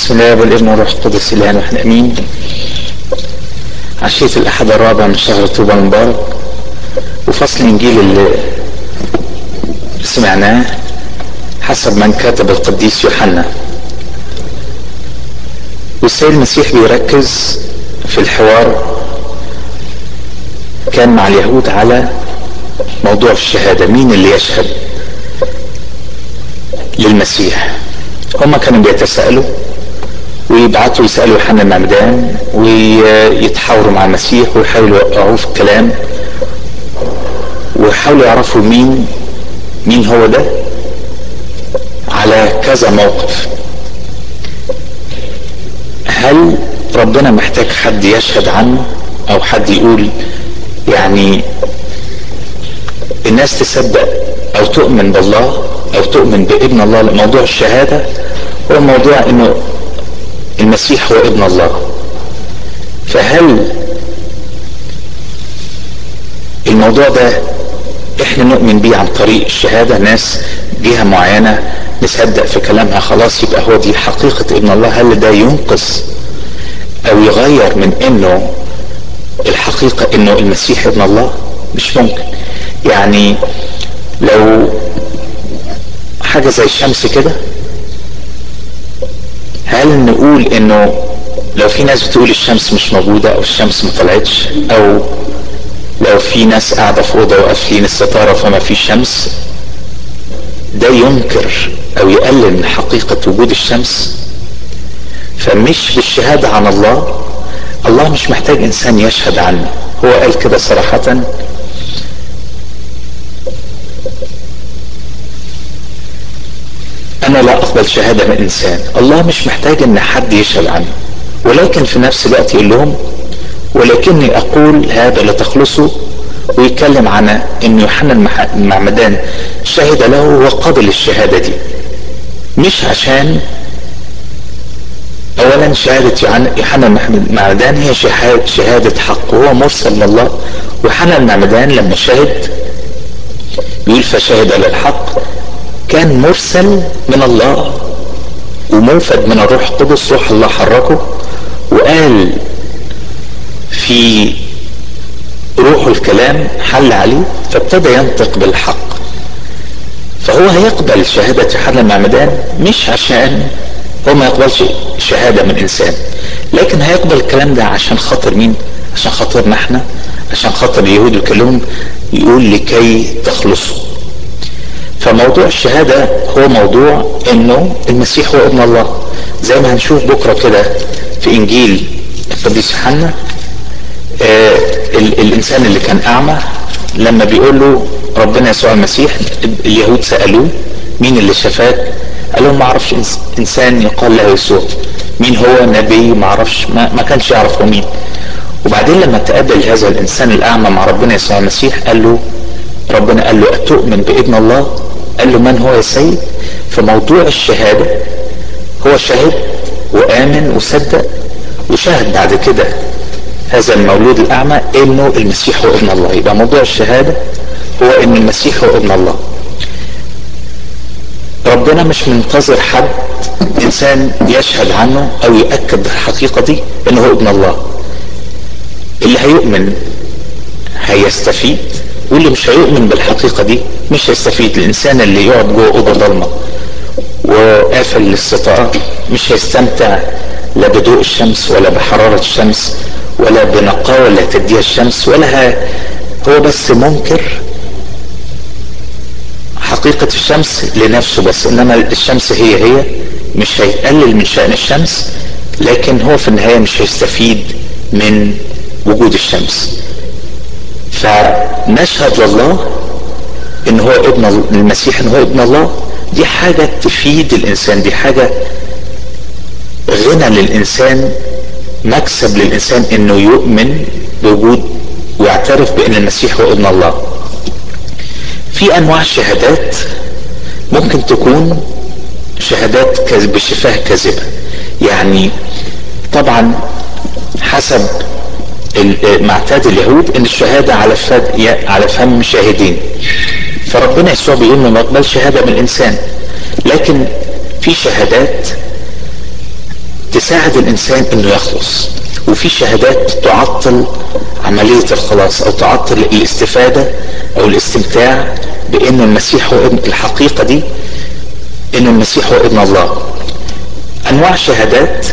بسم الله والابن والروح القدس الان واحد امين عشية الاحد الرابع من شهر طوبى المبارك وفصل الانجيل اللي سمعناه حسب من كتب القديس يوحنا والسيد المسيح بيركز في الحوار كان مع اليهود على موضوع الشهادة مين اللي يشهد للمسيح هما كانوا بيتساءلوا ويبعتوا يسألوا يوحنا المعمدان ويتحاوروا مع المسيح ويحاولوا يوقعوه في الكلام ويحاولوا يعرفوا مين مين هو ده على كذا موقف هل ربنا محتاج حد يشهد عنه او حد يقول يعني الناس تصدق او تؤمن بالله او تؤمن بابن الله موضوع الشهادة هو موضوع انه المسيح هو ابن الله فهل الموضوع ده احنا نؤمن بيه عن طريق الشهادة ناس جهة معينة نصدق في كلامها خلاص يبقى هو دي حقيقة ابن الله هل ده ينقص او يغير من انه الحقيقة انه المسيح ابن الله مش ممكن يعني لو حاجة زي الشمس كده هل نقول انه لو في ناس بتقول الشمس مش موجودة او الشمس ما طلعتش او لو في ناس قاعدة في اوضة وقافلين الستارة فما في شمس ده ينكر او يقلل من حقيقة وجود الشمس فمش بالشهادة عن الله الله مش محتاج انسان يشهد عنه هو قال كده صراحة انا لا اقبل شهادة من انسان الله مش محتاج ان حد يشهد عنه ولكن في نفس الوقت يقول لهم ولكني اقول هذا لتخلصوا ويتكلم عن ان يوحنا المعمدان شهد له وقبل الشهادة دي مش عشان اولا شهادة يوحنا المعمدان هي شهادة, شهادة حق وهو مرسل من الله ويوحنا المعمدان لما شهد بيقول فشهد للحق كان مرسل من الله وموفد من الروح القدس روح الله حركه وقال في روحه الكلام حل عليه فابتدى ينطق بالحق فهو هيقبل شهادة يوحنا المعمدان مش عشان هو ما يقبلش شهادة من انسان لكن هيقبل الكلام ده عشان خاطر مين عشان خاطرنا احنا عشان خاطر اليهود يكلمهم يقول لكي تخلصوا فموضوع الشهادة هو موضوع انه المسيح هو ابن الله زي ما هنشوف بكرة كده في انجيل القديس يوحنا آه الانسان اللي كان اعمى لما بيقول له ربنا يسوع المسيح اليهود سألوه مين اللي شفاك قال لهم ما اعرفش انسان يقال له يسوع مين هو نبي ما اعرفش ما, ما كانش يعرف هو مين وبعدين لما تقابل هذا الانسان الاعمى مع ربنا يسوع المسيح قال له ربنا قال له اتؤمن بابن الله قال له من هو يا سيد فموضوع الشهادة هو شهد وآمن وصدق وشهد بعد كده هذا المولود الأعمى إنه المسيح هو ابن الله يبقى موضوع الشهادة هو إن المسيح هو ابن الله ربنا مش منتظر حد إنسان يشهد عنه أو يأكد الحقيقة دي إنه هو ابن الله اللي هيؤمن هيستفيد واللي مش هيؤمن بالحقيقة دي مش هيستفيد الإنسان اللي يقعد جوه أوضة ضلمة وقافل للستارة مش هيستمتع لا بضوء الشمس ولا بحرارة الشمس ولا بنقاوة اللي تديها الشمس ولا ها هو بس منكر حقيقة الشمس لنفسه بس إنما الشمس هي هي مش هيقلل من شأن الشمس لكن هو في النهاية مش هيستفيد من وجود الشمس فنشهد لله ان هو ابن المسيح ان هو ابن الله دي حاجة تفيد الانسان دي حاجة غنى للانسان مكسب للانسان انه يؤمن بوجود ويعترف بان المسيح هو ابن الله في انواع شهادات ممكن تكون شهادات بشفاه كاذبة يعني طبعا حسب معتاد اليهود ان الشهادة على فد على فم شاهدين فربنا يسوع بيقول ما يقبل شهادة من الانسان لكن في شهادات تساعد الانسان انه يخلص وفي شهادات تعطل عملية الخلاص او تعطل الاستفادة او الاستمتاع بان المسيح هو ابن الحقيقة دي ان المسيح هو ابن الله انواع شهادات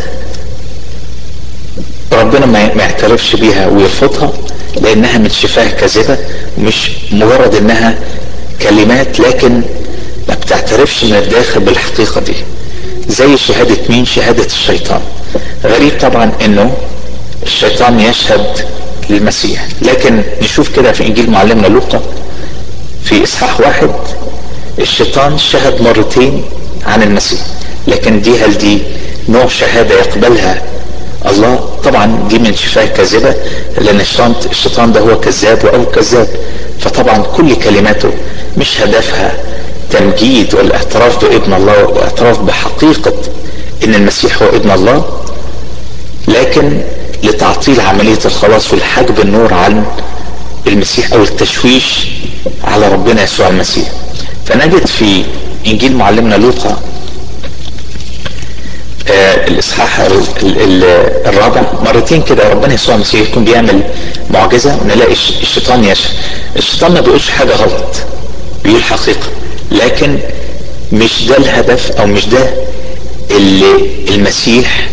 ربنا ما يعترفش بيها ويرفضها لانها من شفاه كاذبة مش مجرد انها كلمات لكن ما بتعترفش من الداخل بالحقيقة دي زي شهادة مين شهادة الشيطان غريب طبعا انه الشيطان يشهد للمسيح لكن نشوف كده في انجيل معلمنا لوقا في اصحاح واحد الشيطان شهد مرتين عن المسيح لكن دي هل دي نوع شهادة يقبلها الله طبعا دي من شفاه كاذبة لان الشيطان الشيطان ده هو كذاب وأو كذاب فطبعا كل كلماته مش هدفها تمجيد والاعتراف بابن الله والاعتراف بحقيقة ان المسيح هو ابن الله لكن لتعطيل عملية الخلاص والحجب النور عن المسيح او التشويش على ربنا يسوع المسيح فنجد في انجيل معلمنا لوقا آه الاصحاح الرابع مرتين كده ربنا يسوع المسيح يكون بيعمل معجزة ونلاقي الشيطان يشهد الشيطان ما بيقولش حاجة غلط بيقول حقيقة لكن مش ده الهدف او مش ده اللي المسيح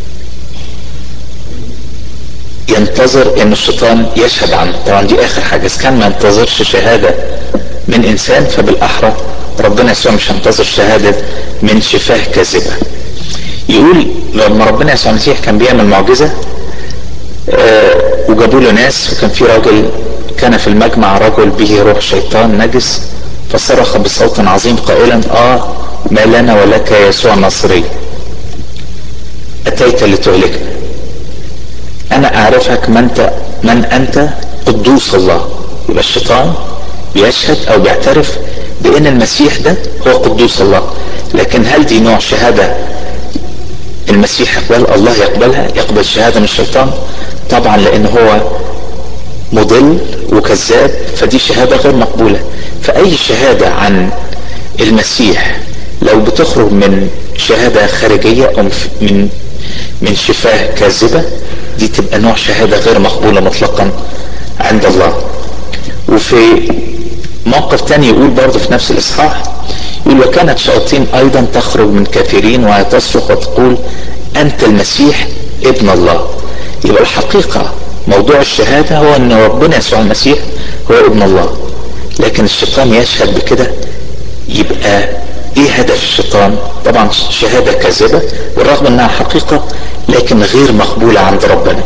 ينتظر ان الشيطان يشهد عنه طبعا دي اخر حاجة اذا كان ما ينتظرش شهادة من انسان فبالاحرى ربنا يسوع مش هينتظر شهادة من شفاه كاذبة يقول لما ربنا يسوع المسيح كان بيعمل معجزة آه وجابوا له ناس وكان في راجل كان في المجمع رجل به روح شيطان نجس فصرخ بصوت عظيم قائلا اه ما لنا ولك يا يسوع الناصري اتيت لتهلكنا انا اعرفك من انت من انت قدوس الله يبقى الشيطان بيشهد او بيعترف بان المسيح ده هو قدوس الله لكن هل دي نوع شهاده المسيح يقبل الله يقبلها يقبل شهاده من الشيطان طبعا لان هو مضل وكذاب فدي شهاده غير مقبوله فاي شهاده عن المسيح لو بتخرج من شهاده خارجيه او من من شفاه كاذبه دي تبقى نوع شهاده غير مقبوله مطلقا عند الله وفي موقف تاني يقول برضه في نفس الاصحاح يقول وكانت شياطين ايضا تخرج من كثيرين وهي تصرخ وتقول انت المسيح ابن الله يبقى الحقيقه موضوع الشهاده هو ان ربنا يسوع المسيح هو ابن الله لكن الشيطان يشهد بكده يبقى ايه هدف الشيطان طبعا شهاده كاذبه بالرغم انها حقيقه لكن غير مقبوله عند ربنا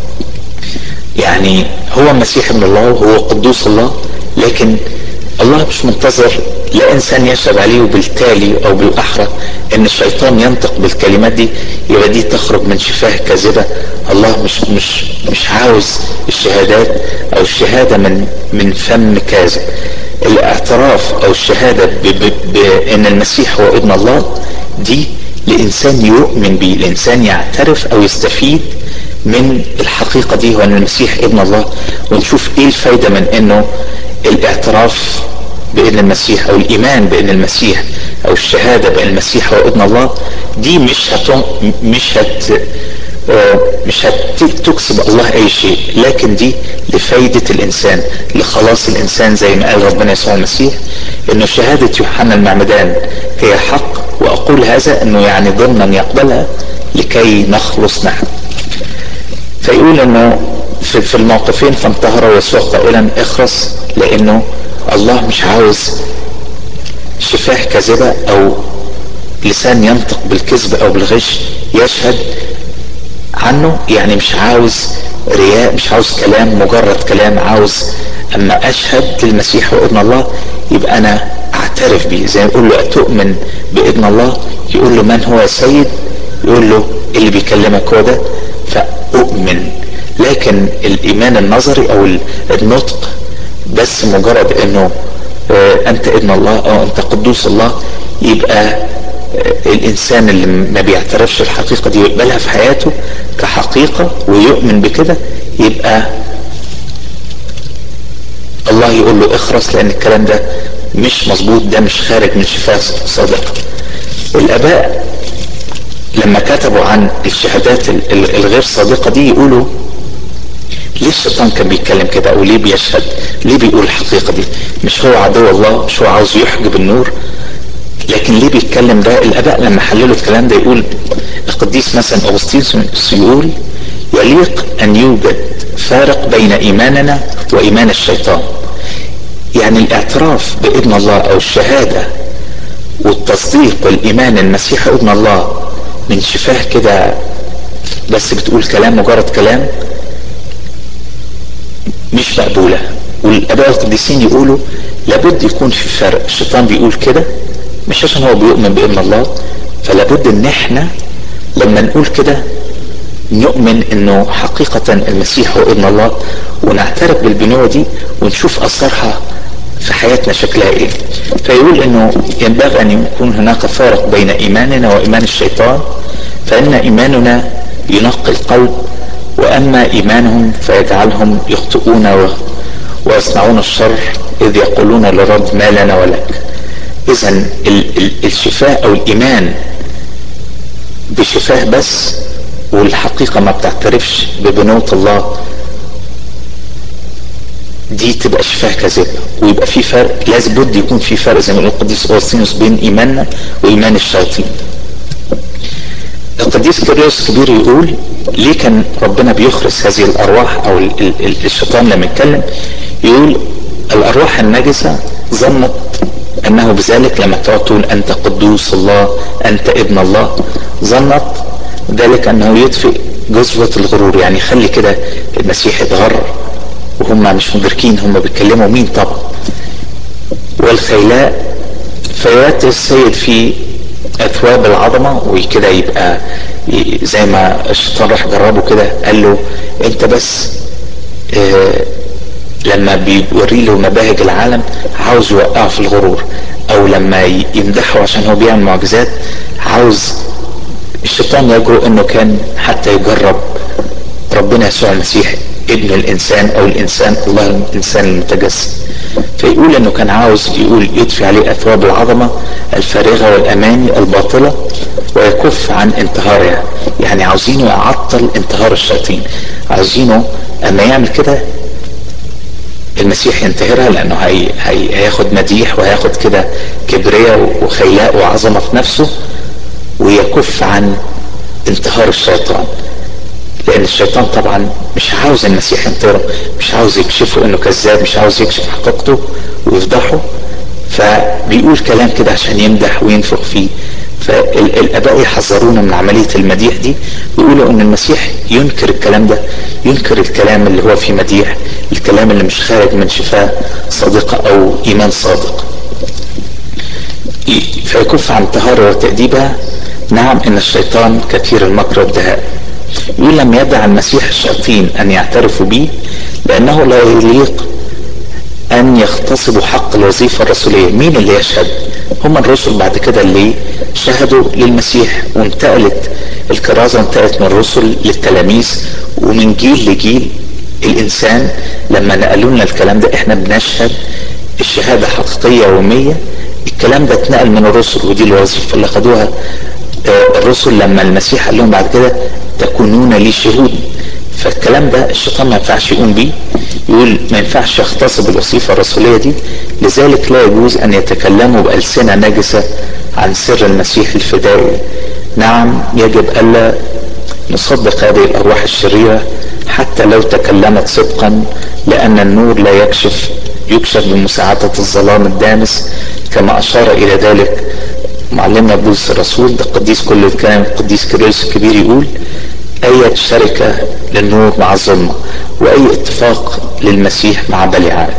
يعني هو المسيح ابن الله وهو قدوس الله لكن الله مش منتظر لا انسان يشهد عليه وبالتالي او بالاحرى ان الشيطان ينطق بالكلمات دي يبقى دي تخرج من شفاه كاذبه الله مش مش مش عاوز الشهادات او الشهاده من من فم كاذب الاعتراف او الشهاده بان المسيح هو ابن الله دي لانسان يؤمن به الانسان يعترف او يستفيد من الحقيقه دي هو ان المسيح ابن الله ونشوف ايه الفايده من انه الاعتراف بان المسيح او الايمان بان المسيح او الشهاده بان المسيح هو ابن الله دي مش هت مش هت مش هتكسب الله اي شيء لكن دي لفايدة الانسان لخلاص الانسان زي ما قال ربنا يسوع المسيح انه شهادة يوحنا المعمدان هي حق واقول هذا انه يعني ضمنا يقبلها لكي نخلص نحن فيقول انه في, في الموقفين فانتهر يسوع قائلا اخرس لانه الله مش عاوز شفاه كاذبة او لسان ينطق بالكذب او بالغش يشهد عنه يعني مش عاوز رياء مش عاوز كلام مجرد كلام عاوز اما اشهد للمسيح وابن الله يبقى انا اعترف بيه زي ما يقول له اتؤمن بابن الله يقول له من هو سيد يقول له اللي بيكلمك هو ده فاؤمن لكن الايمان النظري او النطق بس مجرد انه انت ابن الله او انت قدوس الله يبقى الانسان اللي ما بيعترفش الحقيقه دي ويقبلها في حياته كحقيقه ويؤمن بكده يبقى الله يقول له اخرس لان الكلام ده مش مظبوط ده مش خارج من شفاه صادقه الاباء لما كتبوا عن الشهادات الغير صادقة دي يقولوا ليه الشيطان كان بيتكلم كده او ليه بيشهد ليه بيقول الحقيقة دي مش هو عدو الله مش هو عاوز يحجب النور لكن ليه بيتكلم ده الاباء لما حللوا الكلام ده يقول القديس مثلا اغسطينوس يقول يليق ان يوجد فارق بين ايماننا وايمان الشيطان يعني الاعتراف بابن الله او الشهادة والتصديق والايمان المسيح ابن الله من شفاه كده بس بتقول كلام مجرد كلام مش مقبولة والاباء القديسين يقولوا لابد يكون في فرق الشيطان بيقول كده مش عشان هو بيؤمن بابن الله فلابد ان احنا لما نقول كده نؤمن انه حقيقة المسيح هو ابن الله ونعترف بالبنوة دي ونشوف اثرها في حياتنا شكلها ايه فيقول انه ينبغي ان يكون هناك فارق بين ايماننا وايمان الشيطان فان ايماننا ينقي القلب واما ايمانهم فيجعلهم يخطئون ويصنعون الشر اذ يقولون للرب ما لنا ولك اذا الشفاء او الايمان بشفاه بس والحقيقة ما بتعترفش ببنوة الله دي تبقى شفاه كذبة ويبقى في فرق لازم بد يكون في فرق زي ما يقول القديس اغسطينوس بين ايماننا وايمان الشياطين القديس كيريوس الكبير يقول ليه كان ربنا بيخرس هذه الارواح او الشيطان لما يتكلم يقول الارواح النجسة ظنت انه بذلك لما تقعد تقول انت قدوس الله انت ابن الله ظنت ذلك انه يطفئ جزوة الغرور يعني يخلي كده المسيح يتغرر وهم مش مدركين هم بيتكلموا مين طبعا والخيلاء فياتي السيد في اثواب العظمة وكده يبقى زي ما الشيطان راح جربه كده قال له انت بس اه لما بيوري له مباهج العالم عاوز يوقعه في الغرور او لما يمدحه عشان هو بيعمل معجزات عاوز الشيطان يجرؤ انه كان حتى يجرب ربنا يسوع المسيح ابن الانسان او الانسان الله الانسان المتجسد فيقول انه كان عاوز يقول يطفي عليه اثواب العظمه الفارغه والاماني الباطله ويكف عن انتهارها يعني عاوزينه يعطل انتهار الشياطين عاوزينه اما يعمل كده المسيح ينتهرها لانه هي هي هياخد مديح وهياخد كده كبرياء وخيلاء وعظمه في نفسه ويكف عن انتهار الشيطان لان الشيطان طبعا مش عاوز المسيح ينتهره مش عاوز يكشفه انه كذاب مش عاوز يكشف حقيقته ويفضحه فبيقول كلام كده عشان يمدح وينفخ فيه فالاباء يحذرونا من عمليه المديح دي ويقولوا ان المسيح ينكر الكلام ده ينكر الكلام اللي هو فيه مديح الكلام اللي مش خارج من شفاه صادقه او ايمان صادق فيكف عن طهارة وتأديبها نعم ان الشيطان كثير المكر والدهاء يقول لم يدع المسيح الشياطين ان يعترفوا به لانه لا يليق ان يغتصبوا حق الوظيفة الرسولية مين اللي يشهد هم الرسل بعد كده اللي شهدوا للمسيح وانتقلت الكرازة انتقلت من الرسل للتلاميذ ومن جيل لجيل الانسان لما نقلوا لنا الكلام ده احنا بنشهد الشهادة حقيقية يومية الكلام ده اتنقل من الرسل ودي الوظيفة اللي خدوها الرسل لما المسيح قال لهم بعد كده تكونون لي شهود فالكلام ده الشيطان ما ينفعش يقوم بيه يقول ما ينفعش يغتصب الوظيفة الرسولية دي لذلك لا يجوز أن يتكلموا بألسنة نجسة عن سر المسيح الفدائي نعم يجب ألا نصدق هذه الأرواح الشريرة حتى لو تكلمت صدقا لأن النور لا يكشف يكشف بمساعدة الظلام الدامس كما أشار إلى ذلك معلمنا بولس الرسول ده القديس كل الكلام القديس كيرلس الكبير يقول أي شركة للنور مع الظلمة وأي اتفاق للمسيح مع بليعال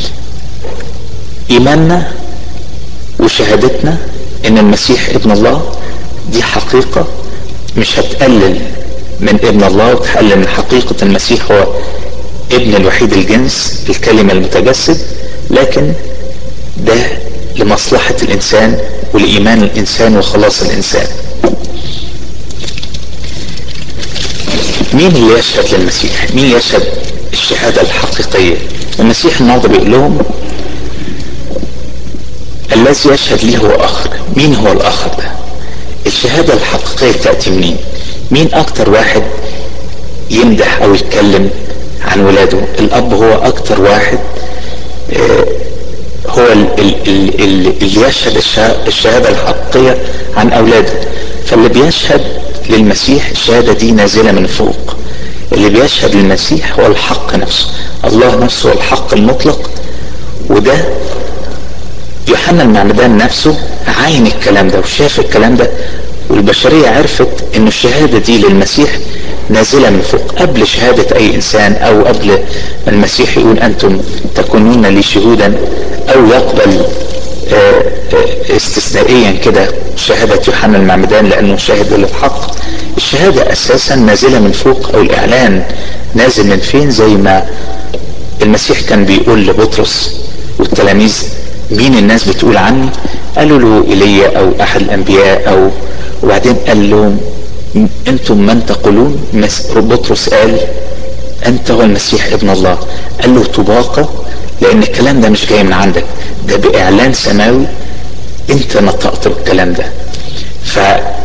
إيماننا وشهادتنا إن المسيح ابن الله دي حقيقة مش هتقلل من ابن الله وتقلل من حقيقة المسيح هو ابن الوحيد الجنس الكلمة المتجسد لكن ده لمصلحة الإنسان ولإيمان الإنسان وخلاص الإنسان مين اللي يشهد للمسيح مين يشهد الشهادة الحقيقية المسيح النهارده بيقول لهم الذي يشهد لي هو آخر مين هو الآخر ده الشهادة الحقيقية تأتي منين مين اكتر واحد يمدح او يتكلم عن ولاده الاب هو اكتر واحد هو اللي يشهد الشهادة الحقيقية عن اولاده فاللي بيشهد للمسيح الشهادة دي نازلة من فوق اللي بيشهد للمسيح هو الحق نفسه الله نفسه هو الحق المطلق وده يوحنا المعمدان نفسه عاين الكلام ده وشاف الكلام ده والبشرية عرفت ان الشهادة دي للمسيح نازلة من فوق قبل شهادة اي انسان او قبل المسيح يقول انتم تكونون لي شهودا او يقبل استثنائيا كده شهادة يوحنا المعمدان لانه شاهد للحق الشهادة اساسا نازلة من فوق او الاعلان نازل من فين زي ما المسيح كان بيقول لبطرس والتلاميذ مين الناس بتقول عني قالوا له ايليا او احد الانبياء او وبعدين قال لهم انتم من تقولون بطرس قال انت هو المسيح ابن الله قال له طباقة لان الكلام ده مش جاي من عندك ده باعلان سماوي انت نطقت بالكلام ده ف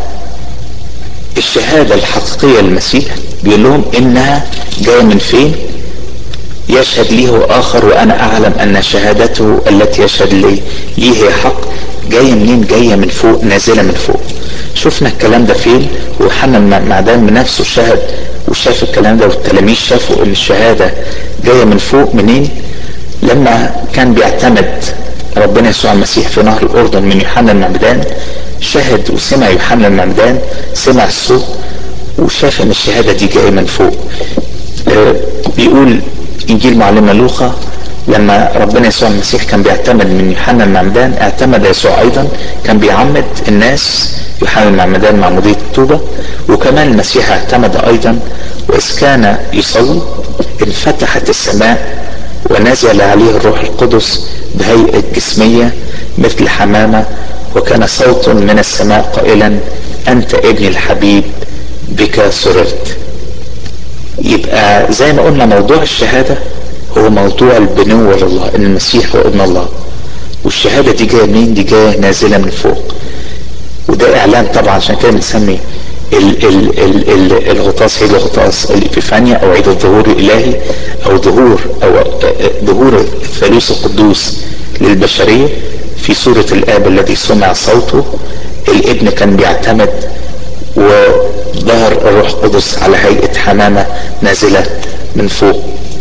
الشهادة الحقيقية للمسيح بيقول لهم انها جاية من فين يشهد لي هو اخر وانا اعلم ان شهادته التي يشهد لي لي هي حق جاية منين جاية من فوق نازلة من فوق شفنا الكلام ده فين ويوحنا المعدان بنفسه شهد وشاف الكلام ده والتلاميذ شافوا ان الشهادة جاية من فوق منين لما كان بيعتمد ربنا يسوع المسيح في نهر الاردن من يوحنا المعمدان شهد وسمع يوحنا المعمدان سمع الصوت وشاف ان الشهادة دي جاية من فوق آه بيقول انجيل معلمنا لوقا لما ربنا يسوع المسيح كان بيعتمد من يوحنا المعمدان اعتمد يسوع ايضا كان بيعمد الناس يوحنا المعمدان معمودية التوبة وكمان المسيح اعتمد ايضا واذ كان يصلي انفتحت السماء ونزل عليه الروح القدس بهيئة جسمية مثل حمامة وكان صوت من السماء قائلا انت ابني الحبيب بك سررت يبقى زي ما قلنا موضوع الشهادة هو موضوع البنوة لله ان المسيح هو ابن الله والشهادة دي جاية منين دي جاية نازلة من فوق وده اعلان طبعا عشان كده بنسمي ال ال ال ال الغطاس عيد الغطاس الإبيفانيا أو عيد الظهور الإلهي أو ظهور أو ظهور الثالوث القدوس للبشرية في صورة الآب الذي سمع صوته الابن كان بيعتمد وظهر الروح القدس على هيئة حمامة نازلة من فوق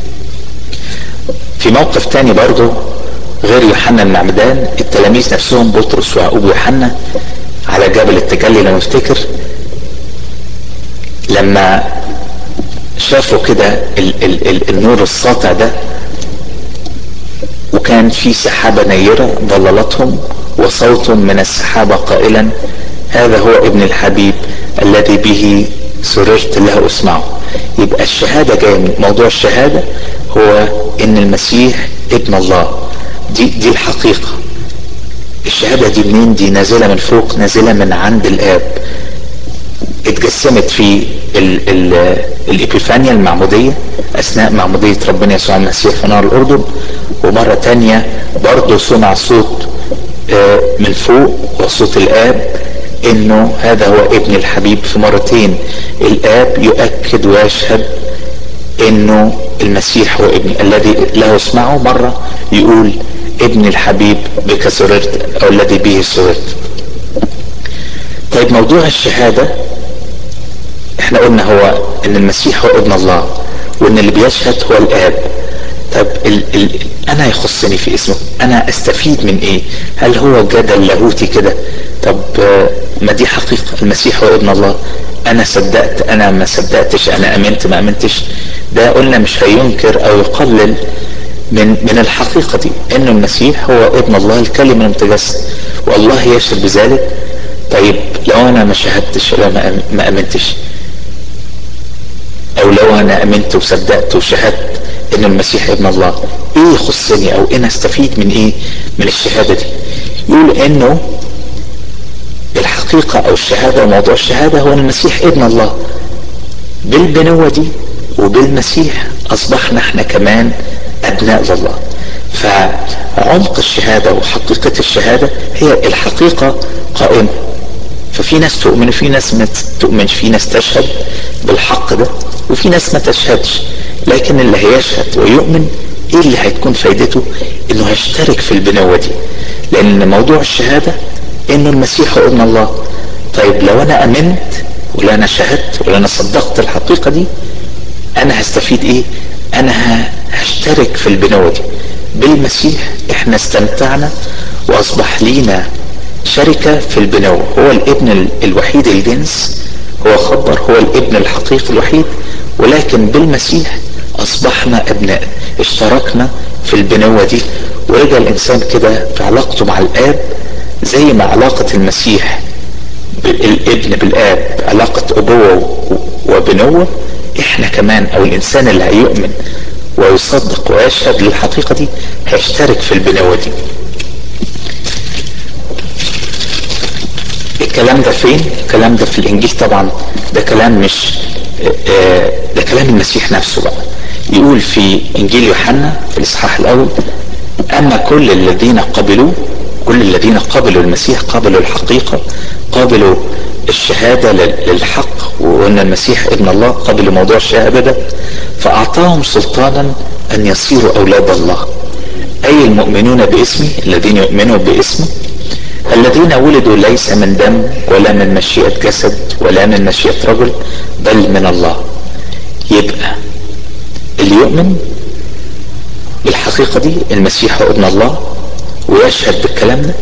في موقف تاني برضه غير يوحنا المعمدان التلاميذ نفسهم بطرس ويعقوب ويوحنا على جبل التجلي لو نفتكر لما شافوا كده ال ال ال النور الساطع ده وكان في سحابة نيرة ضللتهم وصوت من السحابة قائلا هذا هو ابن الحبيب الذي به سررت له اسمعه يبقى الشهادة جاية من موضوع الشهادة هو ان المسيح ابن الله دي دي الحقيقة الشهادة دي منين دي نازلة من فوق نازلة من عند الاب اتجسمت في ال ال الإبيفانيا المعمودية أثناء معمودية ربنا يسوع المسيح في نهر الأردن ومرة تانية برضه سمع صوت من فوق وصوت الآب إنه هذا هو ابن الحبيب في مرتين الآب يؤكد ويشهد إنه المسيح هو ابني الذي له اسمعه مرة يقول ابن الحبيب بك سررت أو الذي به سررت طيب موضوع الشهادة احنا قلنا هو ان المسيح هو ابن الله وان اللي بيشهد هو الاب طب ال ال انا يخصني في اسمه انا استفيد من ايه هل هو جدل لاهوتي كده طب ما دي حقيقة المسيح هو ابن الله انا صدقت انا ما صدقتش انا امنت ما امنتش ده قلنا مش هينكر او يقلل من من الحقيقة دي ان المسيح هو ابن الله الكلمة المتجسد والله يشهد بذلك طيب لو انا ما شهدتش ولا ما امنتش او لو انا امنت وصدقت وشهدت ان المسيح ابن الله ايه يخصني او انا استفيد من ايه من الشهادة دي يقول انه الحقيقة او الشهادة وموضوع الشهادة هو ان المسيح ابن الله بالبنوة دي وبالمسيح اصبحنا احنا كمان ابناء لله فعمق الشهادة وحقيقة الشهادة هي الحقيقة قائمة ففي ناس تؤمن وفي ناس ما تؤمنش في ناس تشهد بالحق ده وفي ناس ما تشهدش لكن اللي هيشهد ويؤمن ايه اللي هتكون فايدته انه هيشترك في البنوة دي لان موضوع الشهادة انه المسيح هو ابن الله طيب لو انا امنت ولا انا شهدت ولا انا صدقت الحقيقة دي انا هستفيد ايه انا هشترك في البنوة دي بالمسيح احنا استمتعنا واصبح لينا شركة في البنوة هو الابن الوحيد الجنس هو خبر هو الابن الحقيقي الوحيد ولكن بالمسيح اصبحنا ابناء اشتركنا في البنوة دي ورجع الانسان كده في علاقته مع الاب زي ما علاقة المسيح الابن بالاب علاقة ابوة وبنوة احنا كمان او الانسان اللي هيؤمن ويصدق ويشهد للحقيقة دي هيشترك في البنوة دي الكلام ده فين الكلام ده في الانجيل طبعا ده كلام مش ده كلام المسيح نفسه بقى يقول في انجيل يوحنا في الاصحاح الاول اما كل الذين قبلوا كل الذين قبلوا المسيح قبلوا الحقيقة قبلوا الشهادة للحق وان المسيح ابن الله قبل موضوع الشهادة ده فاعطاهم سلطانا ان يصيروا اولاد الله اي المؤمنون باسمي الذين يؤمنوا باسمه الذين ولدوا ليس من دم ولا من مشيئة جسد ولا من مشيئة رجل بل من الله يبقى اللي يؤمن بالحقيقة دي المسيح هو ابن الله ويشهد بالكلام ده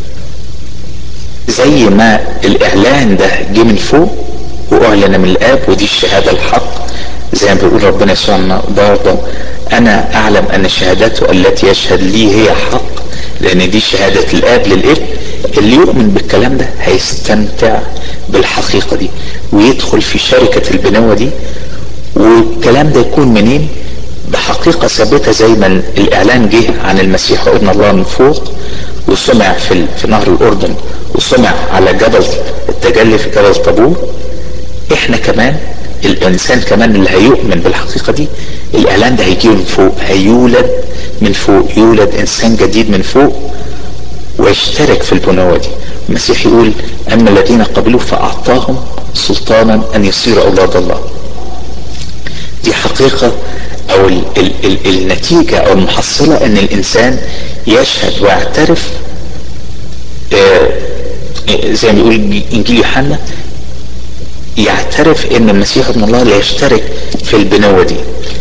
زي ما الاعلان ده جه من فوق واعلن من الاب ودي الشهادة الحق زي ما بيقول ربنا يسوع برضه انا اعلم ان شهادته التي يشهد لي هي حق لان دي شهادة الاب للابن اللي يؤمن بالكلام ده هيستمتع بالحقيقة دي ويدخل في شركة البنوة دي والكلام ده يكون منين بحقيقة ثابتة زي ما الإعلان جه عن المسيح وابن الله من فوق وسمع في, في نهر الأردن وسمع على جبل التجلي في جبل طابور احنا كمان الإنسان كمان اللي هيؤمن بالحقيقة دي الإعلان ده هيجي من فوق هيولد من فوق يولد إنسان جديد من فوق ويشترك في البنوة دي المسيح يقول أما الذين قبلوه فأعطاهم سلطانا أن يصيروا أولاد الله دي حقيقة أو ال ال ال النتيجة أو المحصلة أن الإنسان يشهد ويعترف آه زي ما بيقول إنجيل يوحنا يعترف أن المسيح ابن الله لا يشترك في البنوة دي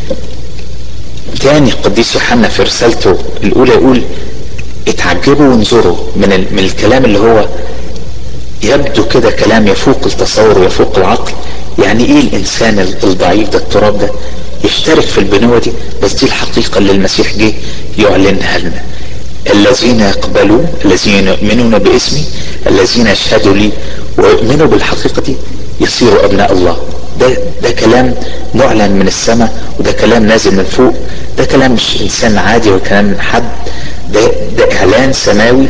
تاني القديس يوحنا في رسالته الأولى يقول اتعجبوا وانظروا من, من الكلام اللي هو يبدو كده كلام يفوق التصور ويفوق العقل يعني ايه الانسان الضعيف ده التراب ده يشترك في البنوة دي بس دي الحقيقة اللي المسيح جه يعلنها لنا الذين يقبلوا الذين يؤمنون باسمي الذين يشهدوا لي ويؤمنوا بالحقيقة دي يصيروا ابناء الله ده ده كلام معلن من السماء وده كلام نازل من فوق ده كلام مش انسان عادي ولا كلام حد ده ده اعلان سماوي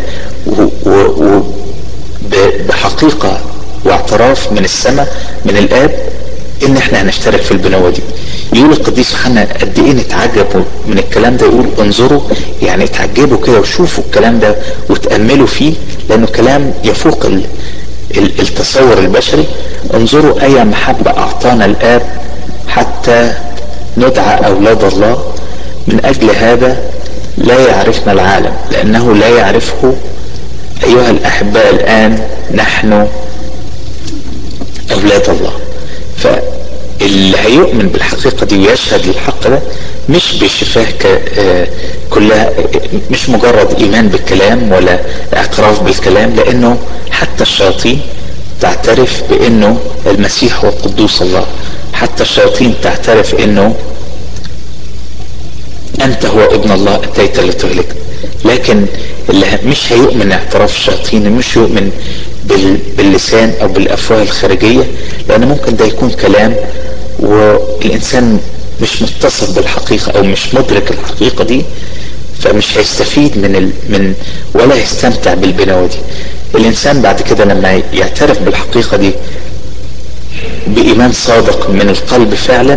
وبحقيقة واعتراف من السماء من الاب ان احنا هنشترك في البنوة دي يقول القديس يوحنا قد ايه نتعجبوا من الكلام ده يقول انظروا يعني اتعجبوا كده وشوفوا الكلام ده وتأملوا فيه لانه كلام يفوق ال ال التصور البشري انظروا اي محبة اعطانا الاب حتى ندعى اولاد الله من اجل هذا لا يعرفنا العالم لانه لا يعرفه ايها الاحباء الان نحن اولاد الله فاللي هيؤمن بالحقيقة دي ويشهد للحق ده مش بشفاه كلها مش مجرد ايمان بالكلام ولا اعتراف بالكلام لانه حتى الشياطين تعترف بانه المسيح هو قدوس الله حتى الشياطين تعترف انه انت هو ابن الله اتيت لتهلك لكن اللي مش هيؤمن اعتراف الشياطين مش يؤمن باللسان او بالافواه الخارجية لان ممكن ده يكون كلام والانسان مش متصل بالحقيقة او مش مدرك الحقيقة دي فمش هيستفيد من ال... من ولا يستمتع بالبنوة دي الانسان بعد كده لما يعترف بالحقيقة دي بايمان صادق من القلب فعلا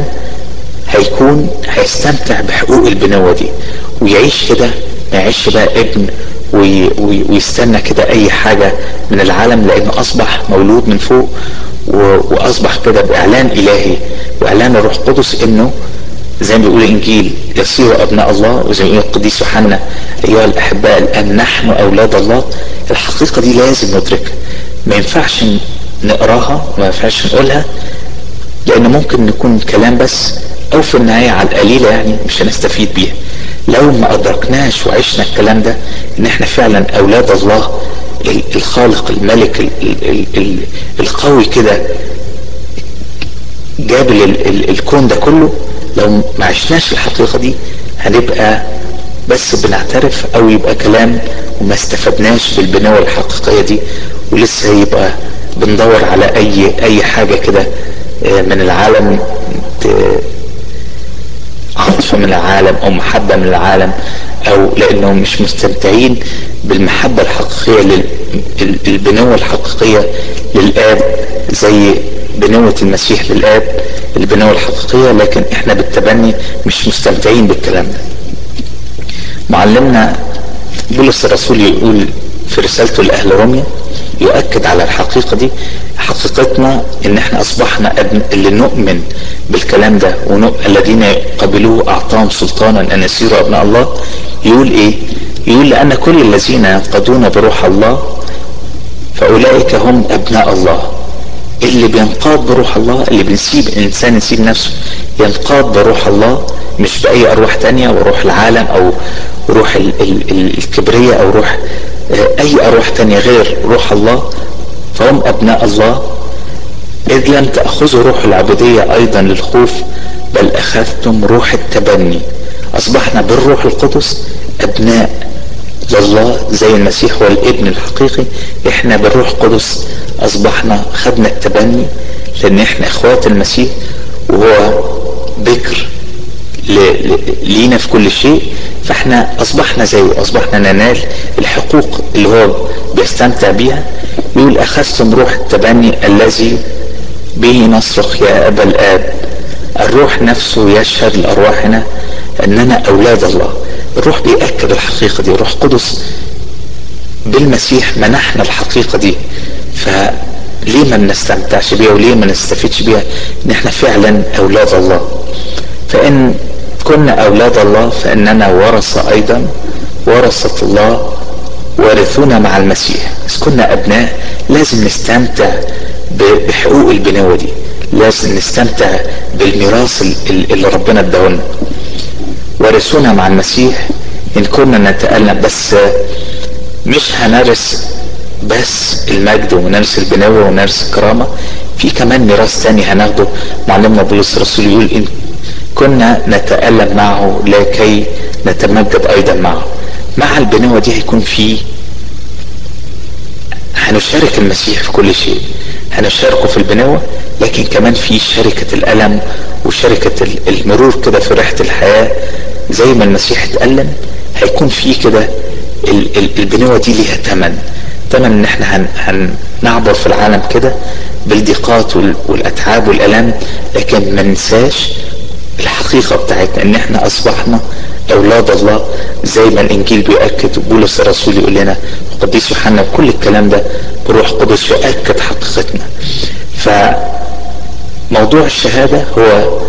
هيكون هيستمتع بحقوق البنوة دي ويعيش كده ما يعيش بقى ابن وي وي ويستنى كده اي حاجة من العالم لانه اصبح مولود من فوق واصبح كده باعلان الهي واعلان الروح القدس انه زي ما بيقول الانجيل يصيروا ابناء الله وزي ما بيقول القديس يوحنا ايها الاحباء الان نحن اولاد الله الحقيقة دي لازم ندركها ما ينفعش نقراها ما ينفعش نقولها لان ممكن نكون كلام بس او في النهاية على القليلة يعني مش هنستفيد بيها لو ما ادركناش وعشنا الكلام ده ان احنا فعلا اولاد الله الخالق الملك ال ال ال القوي كده جاب الكون ده كله لو ما عشناش الحقيقة دي هنبقى بس بنعترف او يبقى كلام وما استفدناش بالبناوة الحقيقية دي ولسه يبقى بندور على اي اي حاجة كده من العالم عطف من العالم او محبة من العالم او لانهم مش مستمتعين بالمحبة الحقيقية البنوة الحقيقية للاب زي بنوة المسيح للاب البنوة الحقيقية لكن احنا بالتبني مش مستمتعين بالكلام ده معلمنا بولس الرسول يقول في رسالته لأهل روميا يؤكد على الحقيقة دي حقيقتنا ان احنا اصبحنا ابن اللي نؤمن بالكلام ده الذين قبلوه اعطاهم سلطانا ان يصيروا ابناء الله يقول ايه يقول لان كل الذين ينقضون بروح الله فاولئك هم ابناء الله اللي بينقاد بروح الله اللي بنسيب الانسان يسيب نفسه ينقاد بروح الله مش باي ارواح تانية وروح العالم او روح ال ال ال الكبرية او روح اي ارواح تانية غير روح الله فهم ابناء الله اذ لم تأخذوا روح العبودية ايضا للخوف بل اخذتم روح التبني اصبحنا بالروح القدس ابناء لله زي المسيح هو الابن الحقيقي احنا بالروح القدس اصبحنا خدنا التبني لان احنا اخوات المسيح وهو بكر لينا في كل شيء فاحنا اصبحنا زيه اصبحنا ننال الحقوق اللي هو بيستمتع بيها يقول اخذتم روح التبني الذي به نصرخ يا ابا الاب الروح نفسه يشهد لارواحنا اننا اولاد الله الروح بيأكد الحقيقة دي الروح قدس بالمسيح منحنا الحقيقة دي فليه ما نستمتعش بيها وليه ما نستفيدش بيها ان احنا فعلا اولاد الله فان كنا اولاد الله فاننا ورثة ايضا ورثة الله وارثونا مع المسيح بس كنا ابناء لازم نستمتع بحقوق البناوة دي لازم نستمتع بالميراث اللي ربنا اداهولنا ورثونا مع المسيح ان كنا نتألم بس مش هنرث بس المجد ونرث البنوة ونرث الكرامة في كمان ميراث تاني هناخده معلمنا بولس الرسول يقول ان كنا نتألم معه لكي نتمجد ايضا معه مع البنوة دي هيكون في هنشارك المسيح في كل شيء هنشاركه في البنوة لكن كمان في شركة الألم وشركة المرور كده في ريحة الحياة زي ما المسيح اتألم هيكون في كده البنوة دي ليها تمن تمن ان احنا هنعبر في العالم كده بالضيقات والاتعاب والالام لكن ما ننساش الحقيقة بتاعتنا ان احنا اصبحنا اولاد الله زي ما الانجيل بيؤكد بولس الرسول يقول لنا القديس يوحنا كل الكلام ده بروح قدس يؤكد حقيقتنا فموضوع الشهادة هو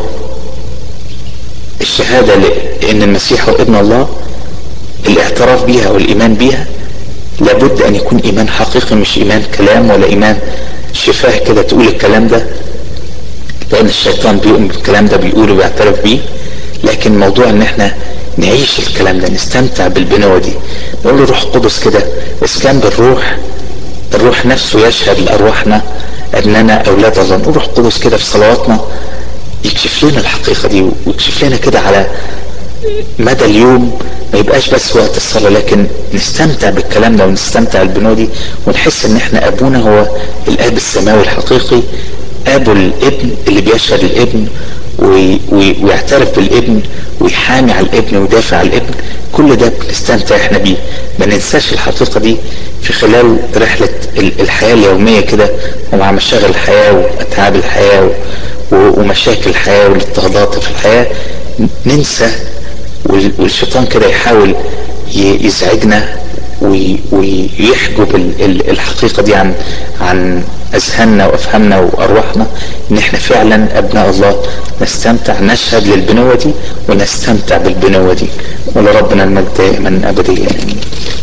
الشهادة لان المسيح هو ابن الله الاعتراف بيها والايمان بيها لابد ان يكون ايمان حقيقي مش ايمان كلام ولا ايمان شفاه كده تقول الكلام ده لان الشيطان بيؤمن بالكلام ده بيقوله ويعترف بيه لكن موضوع ان احنا نعيش الكلام ده نستمتع بالبنوة دي نقول له روح قدس كده اسلام بالروح الروح نفسه يشهد لارواحنا اننا اولاد الله نقول روح قدس كده في صلواتنا يكشف لنا الحقيقة دي ويكشف لنا كده على مدى اليوم ما يبقاش بس وقت الصلاة لكن نستمتع بالكلام ده ونستمتع بالبنوة دي ونحس ان احنا ابونا هو الاب السماوي الحقيقي ابو الابن اللي بيشهد الابن وي وي ويعترف بالابن ويحامي على الابن ويدافع على الابن كل ده بنستمتع احنا بيه ما ننساش الحقيقة دي في خلال رحلة الحياة اليومية كده ومع مشاغل الحياة واتعاب الحياة ومشاكل الحياة والاضطهادات في الحياة ننسى والشيطان كده يحاول يزعجنا ويحجب الحقيقة دي عن عن اذهاننا وافهامنا وارواحنا ان احنا فعلا ابناء الله نستمتع نشهد للبنوة دي ونستمتع بالبنوة دي ولربنا المجد دائما ابديا امين